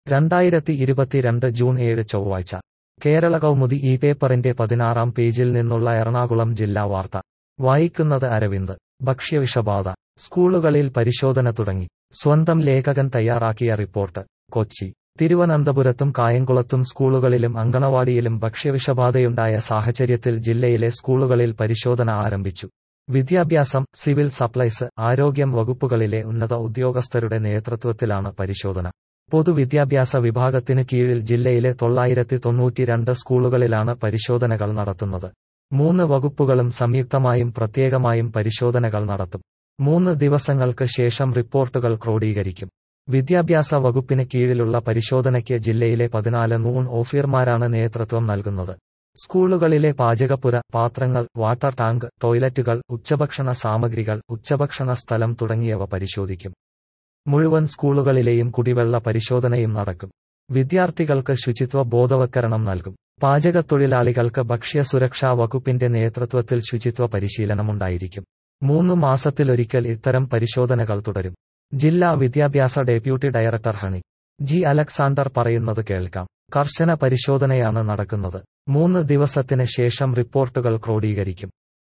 രണ്ടായിരത്തി ഇരുപത്തിരണ്ട് ജൂൺ ഏഴ് ചൊവ്വാഴ്ച കേരള കൗമുദി ഈ പേപ്പറിന്റെ പതിനാറാം പേജിൽ നിന്നുള്ള എറണാകുളം ജില്ലാ വാർത്ത വായിക്കുന്നത് അരവിന്ദ് ഭക്ഷ്യവിഷബാധ സ്കൂളുകളിൽ പരിശോധന തുടങ്ങി സ്വന്തം ലേഖകൻ തയ്യാറാക്കിയ റിപ്പോർട്ട് കൊച്ചി തിരുവനന്തപുരത്തും കായംകുളത്തും സ്കൂളുകളിലും അങ്കണവാടിയിലും ഭക്ഷ്യവിഷബാധയുണ്ടായ സാഹചര്യത്തിൽ ജില്ലയിലെ സ്കൂളുകളിൽ പരിശോധന ആരംഭിച്ചു വിദ്യാഭ്യാസം സിവിൽ സപ്ലൈസ് ആരോഗ്യം വകുപ്പുകളിലെ ഉന്നത ഉദ്യോഗസ്ഥരുടെ നേതൃത്വത്തിലാണ് പരിശോധന പൊതുവിദ്യാഭ്യാസ വിഭാഗത്തിനു കീഴിൽ ജില്ലയിലെ തൊള്ളായിരത്തി തൊണ്ണൂറ്റിരണ്ട് സ്കൂളുകളിലാണ് പരിശോധനകൾ നടത്തുന്നത് മൂന്ന് വകുപ്പുകളും സംയുക്തമായും പ്രത്യേകമായും പരിശോധനകൾ നടത്തും മൂന്ന് ദിവസങ്ങൾക്ക് ശേഷം റിപ്പോർട്ടുകൾ ക്രോഡീകരിക്കും വിദ്യാഭ്യാസ വകുപ്പിന് കീഴിലുള്ള പരിശോധനയ്ക്ക് ജില്ലയിലെ പതിനാല് നൂൺ ഓഫീർമാരാണ് നേതൃത്വം നൽകുന്നത് സ്കൂളുകളിലെ പാചകപ്പുര പാത്രങ്ങൾ വാട്ടർ ടാങ്ക് ടോയ്ലറ്റുകൾ ഉച്ചഭക്ഷണ സാമഗ്രികൾ ഉച്ചഭക്ഷണ സ്ഥലം തുടങ്ങിയവ പരിശോധിക്കും മുഴുവൻ സ്കൂളുകളിലെയും കുടിവെള്ള പരിശോധനയും നടക്കും വിദ്യാർത്ഥികൾക്ക് ശുചിത്വ ബോധവൽക്കരണം നൽകും പാചകത്തൊഴിലാളികൾക്ക് ഭക്ഷ്യ സുരക്ഷാ വകുപ്പിന്റെ നേതൃത്വത്തിൽ ശുചിത്വ പരിശീലനമുണ്ടായിരിക്കും മൂന്ന് മാസത്തിലൊരിക്കൽ ഇത്തരം പരിശോധനകൾ തുടരും ജില്ലാ വിദ്യാഭ്യാസ deputy director Honey G Alexander പറയുന്നത് കേൾക്കാം കർശന പരിശോധനയാണ് നടക്കുന്നത് മൂന്ന് ദിവസത്തിന് ശേഷം റിപ്പോർട്ടുകൾ ക്രോഡീകരിക്കും